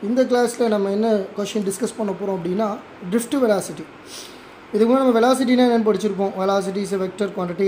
இந்த கிளாஸில் நம்ம என்ன கொஷின் டிஸ்கஸ் பண்ண போகிறோம் அப்படின்னா drift velocity இதுக்கு முன்னாடி நம்ம வெலாசிட்டினா என்னென்னு படிச்சிருப்போம் velocity is vector quantity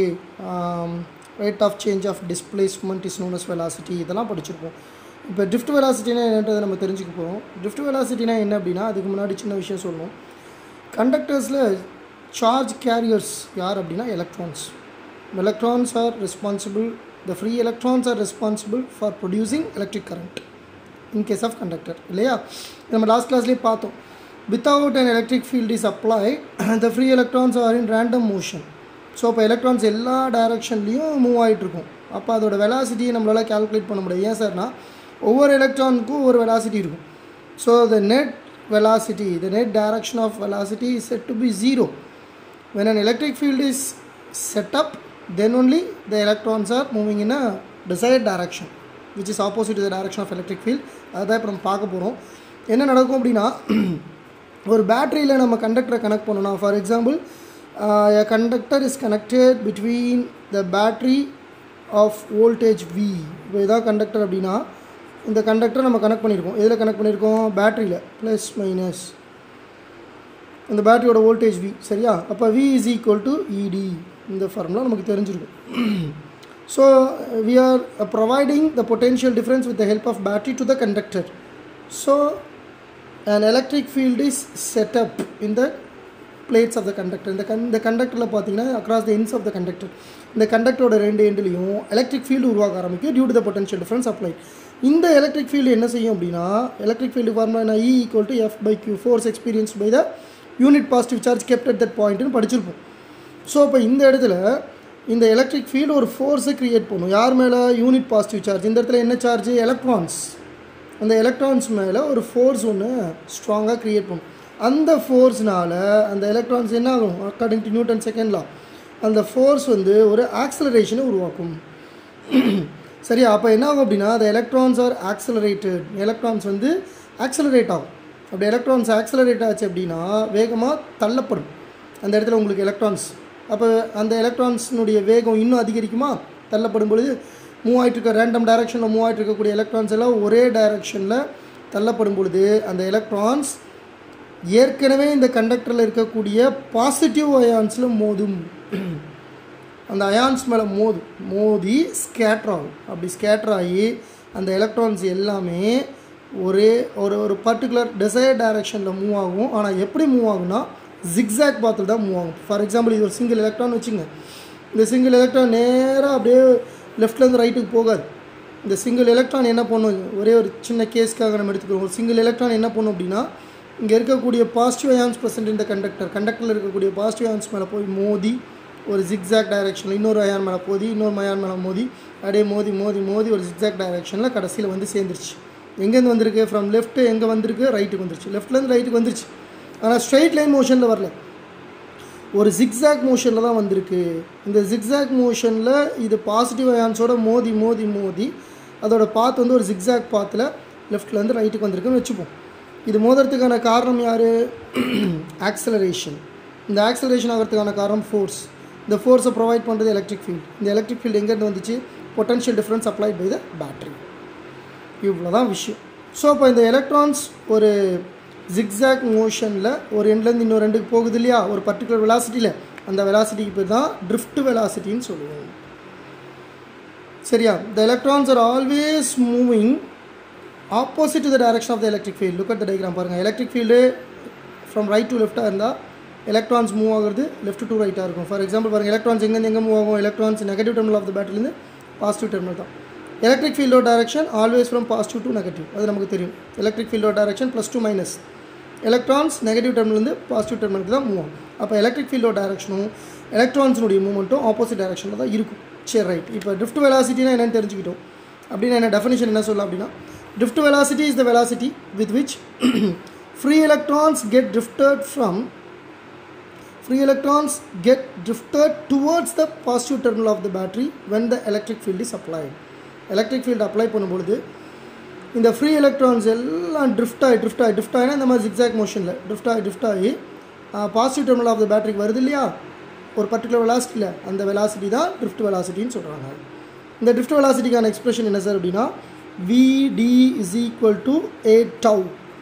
rate of change of displacement is known as velocity இதெல்லாம் படிச்சிருப்போம் இப்போ drift velocityனா என்னன்றதை நம்ம தெரிஞ்சுக்க போகிறோம் drift velocityனா என்ன அப்படின்னா அதுக்கு முன்னாடி சின்ன விஷயம் சொல்லணும் கண்டக்டர்ஸில் சார்ஜ் கேரியர்ஸ் யார் அப்படின்னா electrons electrons are responsible the free electrons are responsible for producing electric current in case of conductor இல்லையா நம்ம லாஸ்ட் கிளாஸ்லேயே பார்த்தோம் without an electric field is apply the free electrons are in random motion so இப்போ electrons எல்லா டைரக்ஷன்லேயும் move ஆகிட்டு இருக்கும் அப்போ அதோட வெலாசிட்டியை நம்மளால் கால்குலேட் பண்ண முடியாது ஏன் சார்னா ஒவ்வொரு எலக்ட்ரானுக்கும் ஒரு வெலாசிட்டி இருக்கும் so the net velocity the net direction of velocity is said to be zero when an electric field is set up then only the electrons are moving in a desired direction which is opposite to the direction of electric field அதுதான் இப்போ நம்ம பார்க்க போகிறோம் என்ன நடக்கும் அப்படின்னா ஒரு பேட்டரியில் நம்ம கண்டக்டரை கனெக்ட் பண்ணணும் for example a conductor is connected between the battery of voltage V இப்போ இதான் கண்டக்டர் அப்படின்னா இந்த கண்டக்டரை நம்ம கனெக்ட் பண்ணியிருக்கோம் எதில் கனெக்ட் பண்ணியிருக்கோம் பேட்டரியில் ப்ளஸ் மைனஸ் இந்த பேட்டரியோட வோல்டேஜ் வி சரியா அப்போ வி இஸ் ஈக்குவல் டு இடி இந்த ஃபார்முலா நமக்கு தெரிஞ்சிருக்கும் so we are providing the potential difference with the help of battery to the conductor so and electric field is set up in the plates of the conductor இந்த கன் இந்த கண்டக்டரில் பார்த்தீங்கன்னா across the ends of the conductor இந்த கண்டக்டரோட ரெண்டு எண்ட்லேயும் electric field உருவாக ஆரம்பிக்கும் due to the potential difference apply இந்த எலக்ட்ரிக் ஃபீல்டு என்ன செய்யும் அப்படின்னா electric field formula E equal to F by Q force experience by the unit positive charge kept at that பாயிண்ட்னு படிச்சிருப்போம் ஸோ இப்போ இந்த இடத்துல இந்த எலக்ட்ரிக் ஃபீல்டு ஒரு ஃபோர்ஸை க்ரியேட் பண்ணும் யார் மேலே யூனிட் பாசிட்டிவ் சார்ஜ் இந்த இடத்துல என்ன சார்ஜ் எலக்ட்ரான்ஸ் அந்த எலக்ட்ரான்ஸ் மேலே ஒரு ஃபோர்ஸ் ஒன்று ஸ்ட்ராங்காக க்ரியேட் பண்ணும் அந்த ஃபோர்ஸ்னால் அந்த எலக்ட்ரான்ஸ் என்ன ஆகும் according to Newton second law அந்த ஃபோர்ஸ் வந்து ஒரு ஆக்சலரேஷனை உருவாக்கும் சரியா அப்போ என்ன ஆகும் அப்படின்னா அந்த எலக்ட்ரான்ஸ் ஆர் ஆக்சலரேட்டட் எலக்ட்ரான்ஸ் வந்து ஆக்சலரேட் ஆகும் அப்படி எலக்ட்ரான்ஸ் ஆக்சலரேட் ஆச்சு அப்படின்னா வேகமாக தள்ளப்படும் அந்த இடத்துல உங்களுக்கு எலக்ட்ரான்ஸ் அப்போ அந்த எலக்ட்ரான்ஸினுடைய வேகம் இன்னும் அதிகரிக்குமா தள்ளப்படும் பொழுது மூவ் ஆகிட்டு இருக்க ரேண்டம் டைரக்ஷனில் மூவ் ஆகிட்டு இருக்கக்கூடிய எலக்ட்ரான்ஸ் எல்லாம் ஒரே டைரக்ஷனில் தள்ளப்படும் பொழுது அந்த எலக்ட்ரான்ஸ் ஏற்கனவே இந்த கண்டக்டரில் இருக்கக்கூடிய பாசிட்டிவ் அயான்ஸில் மோதும் அந்த அயான்ஸ் மேலே மோதும் மோதி ஸ்கேட்ரு ஆகும் அப்படி ஸ்கேட்ரு ஆகி அந்த எலக்ட்ரான்ஸ் எல்லாமே ஒரே ஒரு ஒரு பர்டிகுலர் டிசைர் டைரக்ஷனில் மூவ் ஆகும் ஆனால் எப்படி மூவ் ஆகும்னா ஜிக்ஸாக் பாத்தில் தான் மூவ் ஆகும் ஃபார் எக்ஸாம்பிள் இது ஒரு சிங்கிள் எலக்ட்ரான் வச்சுங்க இந்த சிங்கிள் எலக்ட்ரான் நேராக அப்படியே லெஃப்ட்லேருந்து ரைட்டுக்கு போகாது இந்த சிங்கிள் எலக்ட்ரான் என்ன பண்ணும் ஒரே ஒரு சின்ன கேஸ்க்காக நம்ம எடுத்துக்கிறோம் ஒரு சிங்கிள் எலக்ட்ரான் என்ன பண்ணும் அப்படின்னா இங்கே இருக்கக்கூடிய பாசிட்டிவ் அயான்ஸ் ப்ரெசென்ட் இந்த கண்டக்டர் கண்டக்டரில் இருக்கக்கூடிய பாசிட்டிவ் அயான்ஸ் மேலே போய் மோதி ஒரு ஜிக்ஸாக் டைரெக்ஷனில் இன்னொரு அயான் மேலே போதி இன்னொரு அயான் மேலே மோதி அப்படியே மோதி மோதி மோதி ஒரு ஜிக்ஸாக் டைரெக்ஷனில் கடைசியில் வந்து சேர்ந்துருச்சு எங்கேருந்து வந்திருக்கு ஃப்ரம் லெஃப்ட்டு எங்கே வந்திருக்கு ரைட்டுக்கு வந்துருச்சு லெஃப்ட்லேருந்து ரைட்டுக்கு வந்துருச்சு ஆனால் ஸ்ட்ரைட் லைன் மோஷனில் வரல ஒரு ஜிக்ஸாக் மோஷனில் தான் வந்திருக்கு இந்த ஜிக்ஸாக் மோஷனில் இது பாசிட்டிவ் அயான்ஸோட மோதி மோதி மோதி அதோட பாத் வந்து ஒரு ஜிக்ஸாக் பாத்தில் லெஃப்ட்லேருந்து ரைட்டுக்கு வந்திருக்குன்னு வச்சுப்போம் இது மோதுறதுக்கான காரணம் யார் ஆக்சலரேஷன் இந்த ஆக்சலரேஷன் ஆகிறதுக்கான காரணம் ஃபோர்ஸ் இந்த ஃபோர்ஸை ப்ரொவைட் பண்ணுறது எலக்ட்ரிக் ஃபீல்டு இந்த எலக்ட்ரிக் ஃபீல்டு எங்கேருந்து வந்துச்சு potential difference applied by the battery இவ்வளோ தான் விஷயம் ஸோ அப்போ இந்த எலக்ட்ரான்ஸ் ஒரு ஜிக்ஸாக் மோஷனில் ஒரு எண்ட்லேருந்து இன்னொரு ரெண்டுக்கு போகுது இல்லையா ஒரு பர்டிகுலர் வெலாசிட்டியில் அந்த வெலாசிட்டிக்கு பேர் தான் ட்ரிஃப்ட் வெலாசிட்டின்னு சொல்லுவோம் சரியா the electrons are always moving opposite to the direction of the electric field look at the diagram பாருங்கள் electric field from right to லெஃப்ட்டாக இருந்தால் எலக்ட்ரான்ஸ் மூவ் ஆகுறது லெஃப்ட் டு ரைட்டாக இருக்கும் ஃபார் எக்ஸாம்பிள் பாருங்கள் எலக்ட்ரான்ஸ் எங்கேருந்து எங்கே மூவ் ஆகும் electrons negative terminal of the பேட்டரிலேருந்து பாசிட்டிவ் டெர்மினல் தான் எலக்ட்ரிக் ஃபீல்டோ direction always from positive to negative அது நமக்கு தெரியும் எலக்ட்ரிக் ஃபீல்டோ direction plus to minus electrons negative டெர்மினல்லேருந்து பாசிட்டிவ் டெர்மினலுக்கு தான் மூவ் ஆகும் அப்போ எலக்ட்ரிக் ஃபீல்டோ டைரக்ஷனும் எலக்ட்ரான்ஸினுடைய மூவ்மெண்ட்டும் ஆப்போசிட் டைரக்ஷனில் தான் இருக்கும் சரி ரைட் இப்போ ட்ரிஃப்ட் வெலாசிட்டினா என்னென்னு தெரிஞ்சுக்கிட்டோம் அப்படின்னு என்ன டெஃபினேஷன் என்ன சொல்லலாம் அப்படின்னா drift velocity is the velocity with which free electrons get drifted from free electrons get drifted towards the positive terminal of the battery when the electric field is applied electric field apply பண்ணும்பொழுது இந்த free electrons எல்லாம் drift ஆகி drift ஆகி drift ஆகினா இந்த மாதிரி zigzag மோஷனில் drift ஆகி ட்ரிஃப்ட் ஆகி பாசிட்டிவ் டெர்மினல் ஆஃப் த பேட்டரிக்கு வருது இல்லையா ஒரு பர்டிகுலர் வெலாசிட்டியில் அந்த வெலாசிட்டி தான் ட்ரிஃப்ட் வெலாசிட்டின்னு சொல்கிறாங்க இந்த ட்ரிஃப்ட் வெலாசிட்டிக்கான எக்ஸ்பிரஷன் என்ன சார் அப்படின்னா vd is equal to a tau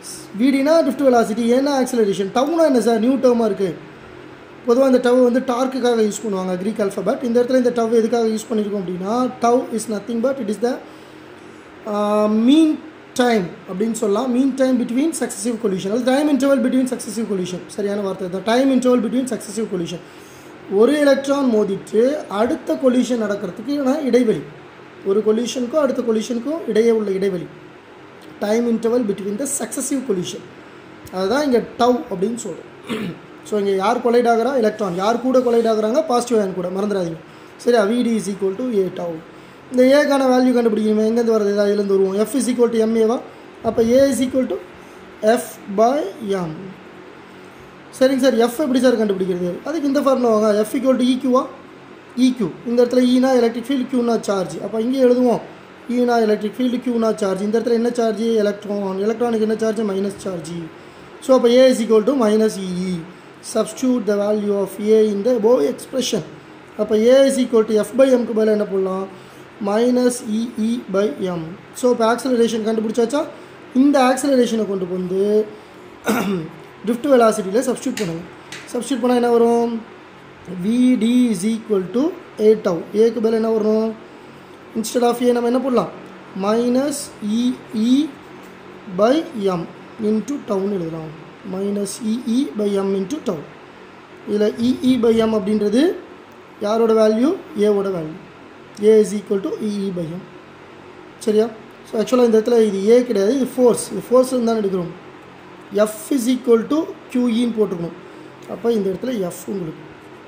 விடினா ட்ரிஃப்ட் வெலாசிட்டி ஏன்னா ஆக்சலரேஷன் டவுனா என்ன சார் நியூ டேர்மாக இருக்குது பொதுவாக இந்த டவ் வந்து டார்க்குக்காக யூஸ் பண்ணுவாங்க க்ரீக் அல்ஃபபெட் இந்த இடத்துல இந்த டவ் எதுக்காக யூஸ் பண்ணியிருக்கோம் அப்படின்னா tau is nothing but it is the mean time அப்படின்னு சொல்லலாம் mean time between successive collision அது time interval between successive collision சரியான வார்த்தை தான் time interval between successive collision ஒரு எலக்ட்ரான் மோதிட்டு அடுத்த கொலியூஷன் நடக்கிறதுக்கு இடைவெளி ஒரு கொலியூஷனுக்கும் அடுத்த கொலியூஷனுக்கும் இடையே உள்ள இடைவெளி time interval between the successive collision அதுதான் இங்கே டவ் அப்படின்னு சொல்கிறோம் ஸோ இங்கே யார் கொலைட் ஆகிறா எலக்ட்ரான் யார் கூட கொலைட் ஆகுறாங்க பாசிட்டிவ் அயன் கூட மறந்துடாதீங்க சரியா VD is equal to A tau இந்த ஏக்கான வேல்யூ கண்டுபிடிக்கணும் எங்கேருந்து வருது இதாக இதுலேருந்து வருவோம் எஃப் இஸ் ஈக்குவல் டு எம்ஏவா அப்போ A is equal to F by M சரிங்க சார் எஃப் எப்படி சார் கண்டுபிடிக்கிறது அதுக்கு இந்த ஃபார்முலா வாங்க எஃப் ஈக்குவல் டு ஈக்யூவா ஈக்யூ இந்த இடத்துல ஈனா எலக்ட்ரிக் ஃபீல்டு க்யூனா சார்ஜ் அப்போ இங்கே எழுதுவோம் ஈனா எலக்ட்ரிக் ஃபீல்டு க்யூனா சார்ஜ் இந்த இடத்துல என்ன சார்ஜ் எலக்ட்ரான் எலக்ட்ரானுக்கு என்ன சார்ஜ் மைனஸ் சார்ஜ் ஸோ அப்போ A is equal to minus EE substitute the value of A இந்த போ எக்ஸ்பிரஷன் அப்போ A is equal to F by எம்க்கு பதிலாக என்ன பண்ணலாம் minus EE by M so இப்போ ஆக்சலரேஷன் கண்டுபிடிச்சாச்சா இந்த ஆக்சலரேஷனை கொண்டு வந்து ட்ரிஃப்ட் வெலாசிட்டியில் சப்ஸ்டியூட் பண்ணுங்கள் சப்ஸ்டியூட் பண்ணால் என்ன வரும் VD is equal to A tau ஏக்கு பதில் என்ன வரும் இன்ஸ்டெட் ஆஃப் ஏ நம்ம என்ன பண்ணலாம் minus EE by M into டவுன் எழுதலாம் minus EE by M into tau இதில் இஇ பை எம் அப்படின்றது யாரோட வேல்யூ ஏவோட value A is equal to EE by M சரியா ஸோ ஆக்சுவலாக இந்த இடத்துல இது ஏ கிடையாது இது ஃபோர்ஸ் இது ஃபோர்ஸ் தான் எடுக்கிறோம் எஃப் இஸ் ஈக்குவல் டு கியூஇன்னு போட்டுக்கணும் அப்போ இந்த இடத்துல எஃப் உங்களுக்கு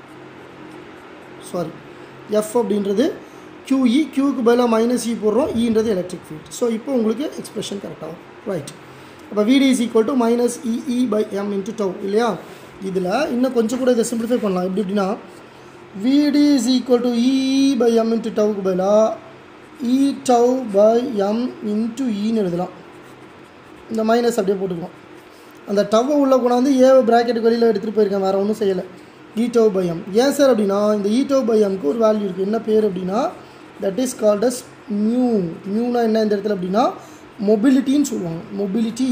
சாரி எஃப் அப்படின்றது கியூஇ கியூக்கு பதிலாக மைனஸ் இ போடுறோம் ஈன்றது எலக்ட்ரிக் ஃபீல்ட் ஸோ இப்போ உங்களுக்கு எக்ஸ்பிரஷன் கரெக்டாகும் ரைட் அப்போ VD is equal to minus EE by M into tau இல்லையா இதில் இன்னும் கொஞ்சம் கூட இதை சிம்பிளிஃபை பண்ணலாம் எப்படி எப்படின்னா VD is equal to EE by M into டவுக்கு பதிலாக E tau by M into ஈன்னு எழுதலாம் இந்த மைனஸ் அப்படியே போட்டுக்கலாம் அந்த டவ்வை உள்ளே கொண்டாந்து ஏ ப்ராக்கெட்டுக்கு வெளியில் எடுத்துகிட்டு போயிருக்கேன் வேறு ஒன்றும் செய்யலை ஈட்டோவ் பயம் ஏன் சார் அப்படின்னா இந்த ஈட்டோவ் பையம்க்கு ஒரு வேல்யூ இருக்குது என்ன பேர் அப்படின்னா that is called as mu மியூனா என்ன இந்த இடத்துல அப்படின்னா மொபிலிட்டின்னு சொல்லுவாங்க மொபிலிட்டி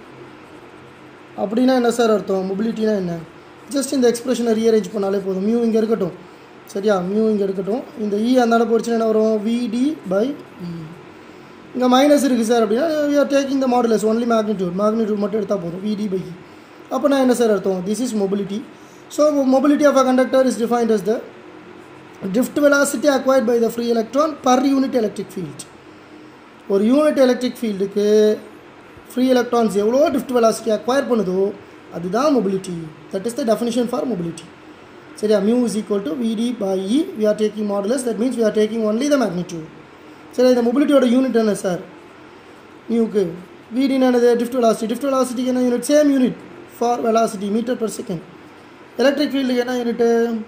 அப்படின்னா என்ன சார் அர்த்தம் மொபிலிட்டினா என்ன ஜஸ்ட் இந்த எக்ஸ்பிரஷனை ரீஅரேஞ்ச் பண்ணாலே போதும் மியூ இங்கே இருக்கட்டும் சரியா மியூ இங்கே இருக்கட்டும் இந்த இ அந்த போச்சுன்னா என்ன வரும் விடி பை இ இங்கே மைனஸ் இருக்குது சார் அப்படின்னா you are taking the modulus only magnitude magnitude மட்டும் எடுத்தால் போதும் விடி பை இ அப்போ நான் என்ன சார் அர்த்தம் this is mobility so mobility of a conductor is defined as the drift velocity acquired by the free electron per unit electric field ஒரு unit electric ஃபீல்டுக்கு ஃப்ரீ எலக்ட்ரான்ஸ் எவ்வளோ ட்ரிஃப்ட் வெலாசிட்டி அக்வயர் பண்ணுதோ அதுதான் mobility that is the definition for mobility சரியா mu is equal to VD by E we are taking modulus that means we are taking only the magnitude சரி இந்த மொபிலிட்டியோட unit என்ன sir மியூக்கு விடின்னு என்னது drift velocity drift வெலாசிட்டிக்கு என்ன unit same unit for velocity metre per second electric ஃபீல்டுக்கு என்ன unit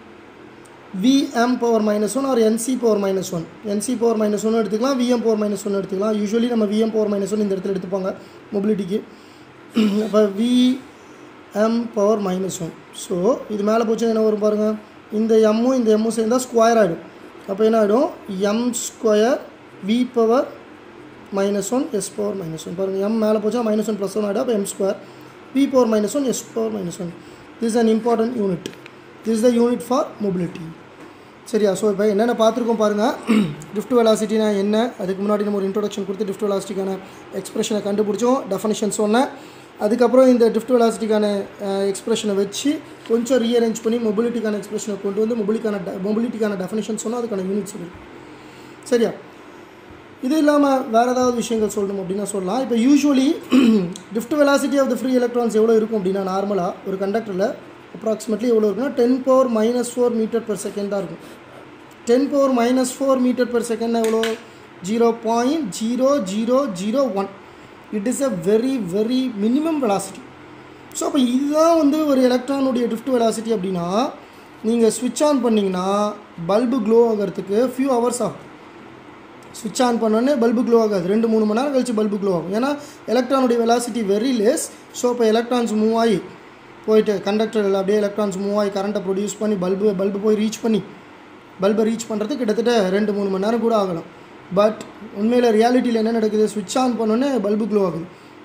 VM power minus one or NC power minus one NC power minus ஒன்று எடுத்துக்கலாம் விஎம் பவர் மைனஸ் ஒன்று எடுத்துக்கலாம் யூஸ்வலி நம்ம விஎம் பவர் மைனஸ் ஒன் இந்த இடத்துல எடுத்துப்பாங்க மொபிலிட்டிக்கு அப்போ VM power minus one so இது மேலே போச்சுன்னா என்ன வரும் பாருங்கள் இந்த எம்மும் இந்த எம்மும் சேர்ந்தால் ஸ்கொயர் ஆகிடும் அப்போ என்ன ஆகிடும் M square V power minus one S power minus one பாருங்கள் எம் மேலே போச்சுன்னா மைனஸ் ஒன் ப்ளஸ் ஒன் ஆகிடும் அப்போ M square V power minus one S power minus one this is an important unit this the unit for mobility சரியா so இப்போ என்னென்ன பார்த்துருக்கோம் பாருங்கள் ட்ரிஃப்ட் வெலாசிட்டினா என்ன அதுக்கு முன்னாடி நம்ம ஒரு இன்ட்ரோடக்ஷன் கொடுத்து ட்ரிஃப்ட் வெலாசிட்டிக்கான எக்ஸ்பிரஷனை கண்டுபிடிச்சோம் டெஃபனிஷன் சொன்னேன் அதுக்கப்புறம் இந்த ட்ரிஃப்ட் வெலாசிட்டிக்கான எக்ஸ்பிரஷனை வச்சு கொஞ்சம் ரீஅரேஞ்ச் பண்ணி மொபிலிட்டிக்கான எக்ஸ்பிரஷனை கொண்டு வந்து மொபிலிக்கான மொபிலிட்டிக்கான டெஃபனிஷன் சொன்னால் அதுக்கான யூனிட் சொல்லி சரியா இது இல்லாமல் வேறு ஏதாவது விஷயங்கள் சொல்லணும் அப்படின்னா சொல்லலாம் இப்போ usually drift velocity of the free electrons எவ்வளோ இருக்கும் அப்படின்னா நார்மலாக ஒரு கண்டக்டரில் அப்ராக்சிமேட்லி எவ்வளோ இருக்குன்னா ten power minus four metre per second தான் இருக்கும் ten power minus four metre per second எவ்வளோ zero point zero zero zero one it is a very very minimum velocity so அப்போ இதுதான் வந்து ஒரு எலக்ட்ரானுடைய ட்ரிஃப்ட் வெலாசிட்டி அப்படின்னா நீங்கள் ஸ்விட்ச் ஆன் பண்ணிங்கன்னா பல்பு க்ளோ ஆகிறதுக்கு ஃபியூ ஹவர்ஸ் ஆகும் ஸ்விட்ச் ஆன் பண்ணோடனே பல்பு க்ளோ ஆகாது ரெண்டு மூணு மணி நேரம் கழிச்சு பல்பு க்ளோ ஆகும் ஏன்னா எலக்ட்ரானுடைய வெலாசிட்டி வெரி லெஸ் ஸோ இப்போ எலக்ட்ரான்ஸ் மூவ் ஆகி போயிட்டு கண்டக்டரில் அப்படியே எலக்ட்ரான்ஸ் மூவ் ஆகி கரண்ட்டை ப்ரொடியூஸ் பண்ணி பல்பு பல்பு போய் ரீச் பண்ணி பல்பை ரீச் பண்ணுறதுக்கு கிட்டத்தட்ட ரெண்டு மூணு மணி நேரம் கூட ஆகலாம் பட் உண்மையில் ரியாலிட்டியில் என்ன நடக்குது ஸ்விட்ச் ஆன் பண்ணோன்னே பல்பு க்ளோ ஆகுது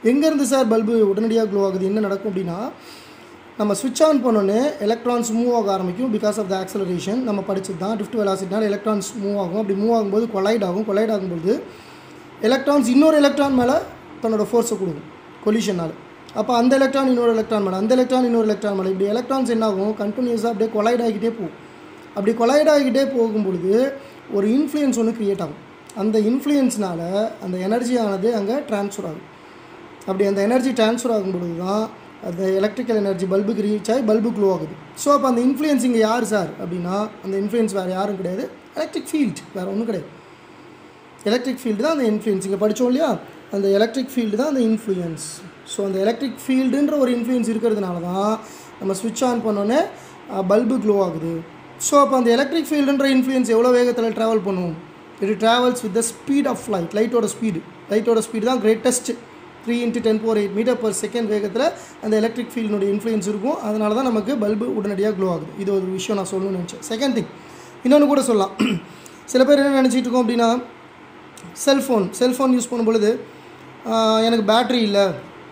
எங்கேருந்து சார் பல்பு உடனடியாக க்ளோ ஆகுது என்ன நடக்கும் அப்படின்னா நம்ம ஸ்விட்ச் ஆன் பண்ணோன்னே எலக்ட்ரான்ஸ் மூவ் ஆக ஆரம்பிக்கும் பிகாஸ் ஆஃப் த ஆக்சலரேஷன் நம்ம படிச்சது தான் ட்ரிஃப்ட் வெலாசிட்டினால எலக்ட்ரான்ஸ் மூவ் ஆகும் அப்படி மூவ் ஆகும்போது கொலைட் ஆகும் கொலைட் ஆகும்போது எலக்ட்ரான்ஸ் இன்னொரு எலக்ட்ரான் மேலே தன்னோட ஃபோர்ஸை கொடுக்கும் கொலிஷனால் அப்போ அந்த எலக்ட்ரான் இன்னொரு எலக்ட்ரான் மேலே அந்த எலக்ட்ரான் இன்னொரு எலக்ட்ரான் மேலே இப்படி எலக்ட்ரான்ஸ் என்ன ஆகும் கண்டினியூஸாக அப்படியே கொலைட் ஆகிக்கிட்டே போகும் அப்படி கொலைட் ஆகிக்கிட்டே போகும் பொழுது ஒரு இன்ஃப்ளூயன்ஸ் ஒன்று க்ரியேட் ஆகும் அந்த இன்ஃப்ளூயன்ஸ்னால அந்த எனர்ஜியானது அங்கே ட்ரான்ஸ்ஃபர் ஆகும் அப்படி அந்த எனர்ஜி ட்ரான்ஸ்ஃபர் ஆகும் பொழுது தான் அந்த எலக்ட்ரிக்கல் எனர்ஜி பல்புக்கு ரீச் ஆகி பல்பு க்ளோ ஆகுது ஸோ அப்போ அந்த இன்ஃப்ளூயன்ஸ் இங்கே யார் சார் அப்படின்னா அந்த இன்ஃப்ளூயன்ஸ் வேறு யாரும் கிடையாது எலக்ட்ரிக் ஃபீல்ட் வேறு ஒன்றும் கிடையாது எலக்ட்ரிக் ஃபீல்டு தான் அந்த இன்ஃப்ளூயன்ஸ் இங்கே படித்தோம் இல்லையா அந்த எலக்ட்ரிக் ஃபீல்டு தான் அந்த இன்ஃப்ளூயன்ஸ் ஸோ அந்த எலக்ட்ரிக் ஃபீல்டுன்ற ஒரு இன்ஃப்ளூயன்ஸ் இருக்கிறதுனால தான் நம்ம ஸ்விட்ச் ஆன் பண்ணோன்னே பல்பு க்ளோ ஆகுது ஸோ அப்போ அந்த எலக்ட்ரிக் ஃபீல்டுன்ற இன்ஃப்ளூயன்ஸ் எவ்வளோ வேகத்தில் ட்ராவல் பண்ணும் it travels with the speed of light லைட்டோட ஸ்பீடு லைட்டோட ஸ்பீடு தான் greatest three into ten four eight metre per second வேகத்தில் அந்த எலக்ட்ரிக் ஃபீல்டினுடைய இன்ஃப்ளூயன்ஸ் இருக்கும் அதனால தான் நமக்கு பல்பு உடனடியாக க்ளோ ஆகுது இது ஒரு விஷயம் நான் சொல்லணும்னு நினச்சேன் செகண்ட் திங் இன்னொன்று கூட சொல்லலாம் சில பேர் என்ன நினச்சிட்டு இருக்கோம் அப்படின்னா செல்ஃபோன் செல்ஃபோன் யூஸ் பண்ணும் பொழுது ஆஹ், எனக்கு பேட்ரி இல்லை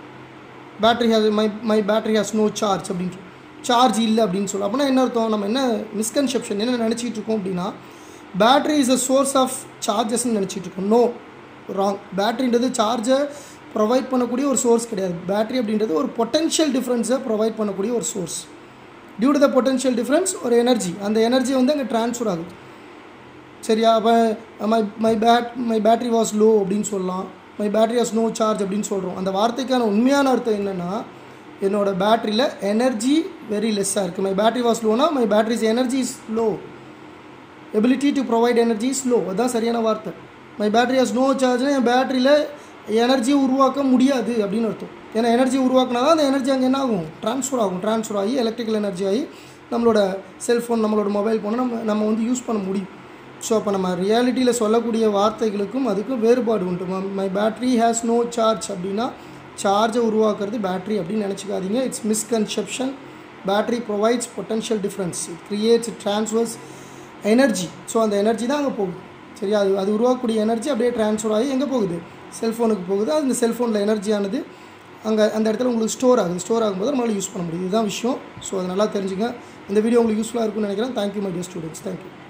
battery has my my battery has no charge அப்படின்னு சார்ஜ் இல்லை அப்படின்னு சொல்லலாம் அப்படின்னா என்ன அர்த்தம் நம்ம என்ன மிஸ்கன்செப்ஷன் என்ன நினச்சிட்டு இருக்கோம் அப்படின்னா battery is a source of சார்ஜஸ்ன்னு நினச்சிட்டு இருக்கோம் நோ ராங் பேட்ரின்றது சார்ஜை ப்ரொவைட் பண்ணக்கூடிய ஒரு சோர்ஸ் கிடையாது பேட்ரி அப்படின்றது ஒரு பொட்டென்ஷியல் டிஃப்ரென்ஸை ப்ரொவைட் பண்ணக்கூடிய ஒரு source due to the potential difference ஒரு எனர்ஜி அந்த எனர்ஜி வந்து அங்கே ட்ரான்ஸ்ஃபர் ஆகுது சரியா அப்போ my my bat my battery was low அப்படின்னு சொல்லலாம் my battery was no charge அப்படின்னு சொல்கிறோம் அந்த வார்த்தைக்கான உண்மையான அர்த்தம் என்னென்னா என்னோட பேட்டரியில் எனர்ஜி வெரி லெஸ்ஸாக இருக்குது மை பேட்ரி வாஸ் லோனா my battery's energy is low ability to provide energy is low அதுதான் சரியான வார்த்தை மை பேட்டரி ஹாஸ் நோ சார்ஜ்னா என் பேட்டரியில் எனர்ஜியை உருவாக்க முடியாது அப்படின்னு அர்த்தம் ஏன்னா எனர்ஜி உருவாக்குனா தான் அந்த எனர்ஜி அங்கே என்ன ஆகும் ட்ரான்ஸ்ஃபர் ஆகும் ட்ரான்ஸ்ஃபர் ஆகி எலக்ட்ரிக்கல் எனர்ஜி ஆகி நம்மளோட செல்ஃபோன் நம்மளோட மொபைல் ஃபோனை நம்ம நம்ம வந்து யூஸ் பண்ண முடியும் ஸோ அப்போ நம்ம ரியாலிட்டியில் சொல்லக்கூடிய வார்த்தைகளுக்கும் அதுக்கும் வேறுபாடு உண்டு my battery has no charge அப்படின்னா சார்ஜை உருவாக்குறது பேட்ரி அப்படின்னு நினச்சிக்காதீங்க it's misconception battery provides potential difference it creates transfers energy so அந்த எனர்ஜி தான் அங்கே போகுது சரியா அது அது உருவாக்கக்கூடிய எனர்ஜி அப்படியே ட்ரான்ஸ்ஃபர் ஆகி எங்கே போகுது செல்ஃபோனுக்கு போகுது அந்த செல்ஃபோனில் எனர்ஜியானது அங்கே அந்த இடத்துல உங்களுக்கு ஸ்டோர் ஆகுது ஸ்டோர் ஆகும்போது நம்மளால் யூஸ் பண்ண முடியுது இதுதான் விஷயம் ஸோ அது நல்லா தெரிஞ்சுங்க இந்த வீடியோ உங்களுக்கு யூஸ்ஃபுல்லாக இருக்கும்னு நினைக்கிறேன் thank you my dear students thank you